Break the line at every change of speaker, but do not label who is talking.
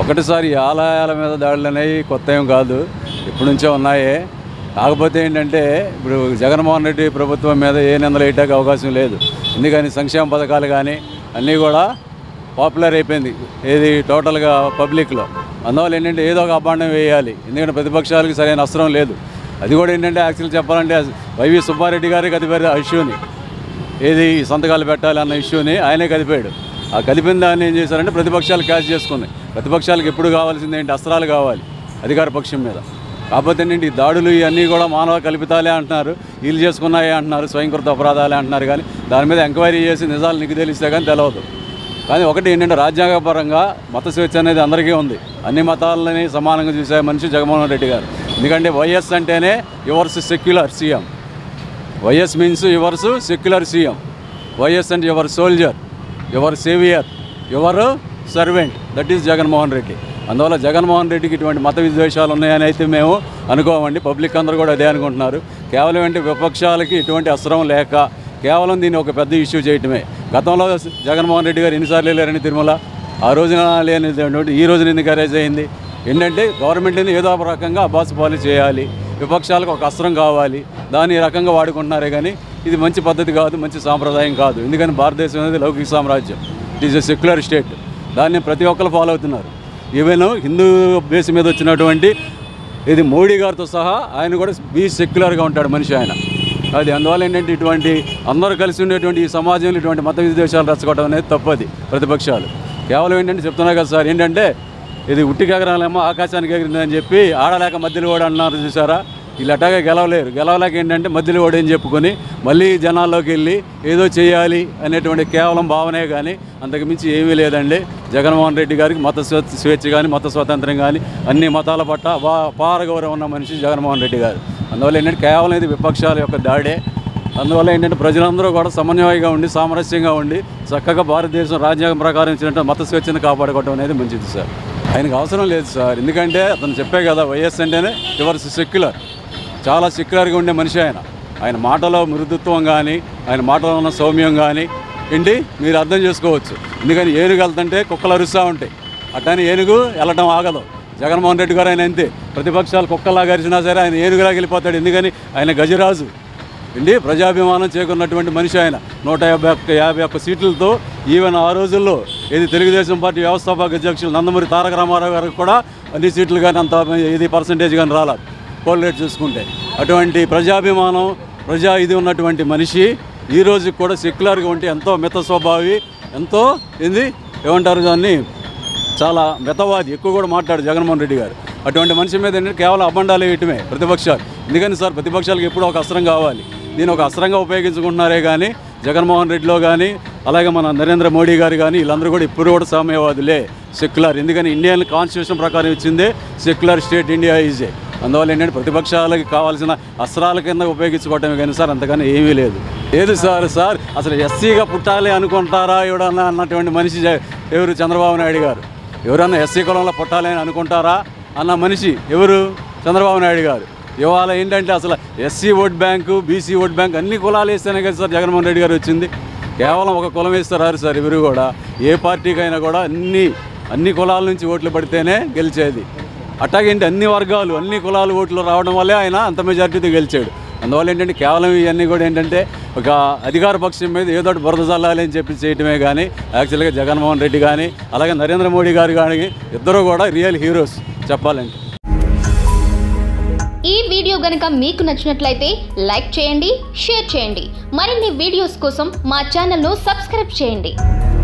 ఒకటిసారి ఈ ఆలయాల మీద దాడులు అనేవి కొత్త ఏం కాదు ఇప్పటి నుంచే ఉన్నాయి కాకపోతే ఏంటంటే ఇప్పుడు జగన్మోహన్ రెడ్డి ప్రభుత్వం మీద ఏ నిందలు వేయటానికి అవకాశం లేదు ఎందుకని సంక్షేమ పథకాలు కానీ అన్నీ కూడా పాపులర్ అయిపోయింది ఏది టోటల్గా పబ్లిక్లో అందువల్ల ఏంటంటే ఏదో ఒక అభాండం వేయాలి ఎందుకంటే ప్రతిపక్షాలకు సరైన అస్త్రం లేదు అది కూడా ఏంటంటే యాక్చువల్ చెప్పాలంటే వైవి సుబ్బారెడ్డి గారికి అది పెద్ద ఇష్యూని ఏది ఈ సంతకాలు పెట్టాలి అన్న ఇష్యూని ఆయనే కదిపాడు ఆ కదిపిన దాన్ని ఏం చేశారంటే ప్రతిపక్షాలు క్యాచ్ చేసుకున్నాయి ప్రతిపక్షాలకు ఎప్పుడు కావాల్సింది ఏంటి అస్త్రాలు కావాలి అధికార పక్షం మీద కాకపోతే ఏంటి ఈ దాడులు ఇవన్నీ కూడా మానవ కల్పితాలే అంటున్నారు వీళ్ళు చేసుకున్నాయే అంటున్నారు స్వయంకృత అపరాధాలే అంటున్నారు కానీ దాని మీద ఎంక్వైరీ చేసి నిజాలు నీకు తెలిస్తే కానీ తెలవదు కానీ ఒకటి ఏంటంటే రాజ్యాంగపరంగా మత స్వేచ్ఛ అనేది అందరికీ ఉంది అన్ని మతాలని సమానంగా చూసే మనిషి జగన్మోహన్ రెడ్డి గారు ఎందుకంటే వైఎస్ అంటేనే yours secular CM YS means yours secular CM YS అంటే your soldier your saviour your servant that is Jaganmohan Reddy అందువల్ల జగన్మోహన్ రెడ్డికి ఇటువంటి మత విద్వేషాలు ఉన్నాయని అయితే మేము అనుకోమండి పబ్లిక్ అందరూ కూడా అదే అనుకుంటున్నారు కేవలం ఏంటి విపక్షాలకి ఎటువంటి అస్త్రం లేక కేవలం దీన్ని ఒక పెద్ద ఇష్యూ చేయటమే గతంలో జగన్మోహన్ రెడ్డి గారు ఎన్నిసార్లు వెళ్ళారని తిరుమల ఆ రోజున లేని ఈ రోజున ఎందుకు అరేజ్ అయింది ఏంటంటే గవర్నమెంట్ని ఏదో ఒక రకంగా అబ్బాస్ పాలు చేయాలి విపక్షాలకు ఒక అస్త్రం కావాలి దాన్ని ఈ రకంగా వాడుకుంటున్నారే కానీ ఇది మంచి పద్ధతి కాదు మంచి సాంప్రదాయం కాదు ఎందుకని భారతదేశం అనేది లౌకిక సామ్రాజ్యం it is a secular state దాన్ని ప్రతి ఒక్కరు ఫాలో అవుతున్నారు ఈవెన్ హిందూ బేస్ మీద వచ్చినటువంటి ఇది మోడీ గారితో సహా ఆయన కూడా బీ సెక్యులర్గా ఉంటాడు మనిషి ఆయన అది అందువల్ల ఏంటంటే ఇటువంటి అందరూ కలిసి ఉండేటువంటి ఈ సమాజంలో ఇటువంటి మత విద్వేషాలు రెచ్చగొట్టడం అనేది తప్పది ప్రతిపక్షాలు కేవలం ఏంటంటే చెప్తున్నా కదా సార్ ఏంటంటే ఇది ఉట్టికి ఎగరాలేమో ఆకాశానికి ఎగిరిందని చెప్పి ఆడలేక మధ్యలో ఓడి అన్నారు చూసారా వీళ్ళు అట్టాగా గెలవలేరు గెలవలేక ఏంటంటే మధ్యలో ఓడి అని చెప్పుకొని మళ్ళీ జనాల్లోకి వెళ్ళి ఏదో చేయాలి అనేటువంటి కేవలం భావనే కానీ అంతకు మించి ఏమీ లేదండి జగన్మోహన్ రెడ్డి గారికి మత స్వేచ్ఛ స్వేచ్ఛ కానీ మత స్వాతంత్రం కానీ అన్ని మతాల పట్ల వా పార గౌరవం ఉన్న మనిషి జగన్మోహన్ రెడ్డి గారు అందువల్ల ఏంటంటే కేవలం ఇది విపక్షాల యొక్క దాడే అందువల్ల ఏంటంటే ప్రజలందరూ కూడా సమన్వయంగా ఉండి సామరస్యంగా ఉండి చక్కగా భారతదేశం రాజ్యాంగం ప్రకారం ఇచ్చినట్టు మత స్వేచ్ఛను కాపాడుకోవడం అనేది మంచిది సార్ ఆయనకు అవసరం లేదు సార్ ఎందుకంటే అతను చెప్పే కదా వైఎస్ అంటేనే యువర్స్ సెక్యులర్ చాలా సెక్యులర్గా ఉండే మనిషి ఆయన ఆయన మాటలో మృదుత్వం కానీ ఆయన మాటలో ఉన్న సౌమ్యం కానీ ఏంటి మీరు అర్థం చేసుకోవచ్చు ఎందుకని ఏనుగు వెళ్తుంటే కుక్కలు అరుస్తూ ఉంటాయి అట్టని ఏనుగు వెళ్ళటం ఆగదు జగన్మోహన్ రెడ్డి గారు ఆయన అంతే ప్రతిపక్షాలు కుక్కలాగా అరిచినా సరే ఆయన ఏనుగులాగా వెళ్ళిపోతాడు ఎందుకని ఆయన గజరాజు అండి ప్రజాభిమానం చేకున్నటువంటి మనిషి ఆయన నూట యాభై ఒక్క యాభై ఒక్క సీట్లతో ఈవెన్ ఆ రోజుల్లో ఇది తెలుగుదేశం పార్టీ వ్యవస్థాపక అధ్యక్షులు నందమూరి తారక రామారావు గారికి కూడా అన్ని సీట్లు కానీ అంత ఇది పర్సంటేజ్ కానీ రాలేదు పోల్ రేట్ చూసుకుంటే అటువంటి ప్రజాభిమానం ప్రజా ఇది ఉన్నటువంటి మనిషి ఈ రోజు కూడా సెక్యులర్గా ఉంటే ఎంతో మిత స్వభావి ఎంతో ఏంది ఏమంటారు దాన్ని చాలా మితవాది ఎక్కువ కూడా మాట్లాడు జగన్మోహన్ రెడ్డి గారు అటువంటి మనిషి మీద ఏంటంటే కేవలం అబండాలు వేయటమే ప్రతిపక్షాలు ఎందుకని సార్ ప్రతిపక్షాలకు ఎప్పుడూ ఒక అస్త్రం కావాలి దీన్ని ఒక అస్త్రంగా ఉపయోగించుకుంటున్నారే కానీ జగన్మోహన్ రెడ్డిలో కానీ అలాగే మన నరేంద్ర మోడీ గారు కానీ వీళ్ళందరూ కూడా ఇప్పుడు కూడా సామ్యవాదులే సెక్యులర్ ఎందుకని ఇండియన్ కాన్స్టిట్యూషన్ ప్రకారం ఇచ్చిందే సెక్యులర్ స్టేట్ ఇండియా ఈజే అందువల్ల ఏంటంటే ప్రతిపక్షాలకి కావాల్సిన అస్త్రాల కింద ఉపయోగించుకోవటమే కానీ సార్ అంతకన్నా ఏమీ లేదు లేదు సార్ సార్ అసలు ఎస్సీగా పుట్టాలి అనుకుంటారా ఎవడన్నా అన్నటువంటి మనిషి జ- ఎవరు చంద్రబాబు నాయుడు గారు ఎవరన్నా ఎస్సీ కులంలో పుట్టాలి అని అనుకుంటారా అన్న మనిషి ఎవరు చంద్రబాబు నాయుడు గారు ఇవాళ ఏంటంటే అసలు SC vote bank BC vote bank అన్ని కులాలు వేస్తేనే కదా సార్ జగన్మోహన్ రెడ్డి గారు వచ్చింది కేవలం ఒక కులం వేస్తారు సార్ ఎవరు కూడా ఏ పార్టీకైనా కూడా అన్ని అన్ని కులాల నుంచి ఓట్లు పడితేనే గెలిచేది అట్లాగేంటి అన్ని వర్గాలు అన్ని కులాలు ఓట్లు రావడం వల్లే ఆయన అంత మెజార్టీతో గెలిచాడు అందువల్ల ఏంటంటే కేవలం ఇవన్నీ కూడా ఏంటంటే ఒక అధికార పక్షం మీద ఏదో ఒకటి బురద చల్లాలి అని చెప్పి చేయటమే కానీ యాక్చువల్గా జగన్మోహన్ రెడ్డి కానీ అలాగే నరేంద్ర మోడీ గారు కానీ ఇద్దరు కూడా రియల్ హీరోస్ చెప్పాలంటే
ఈ వీడియో గనుక మీకు నచ్చినట్లయితే లైక్ చేయండి షేర్ చేయండి మరిన్ని వీడియోస్ కోసం మా ఛానల్ను సబ్స్క్రైబ్ చేయండి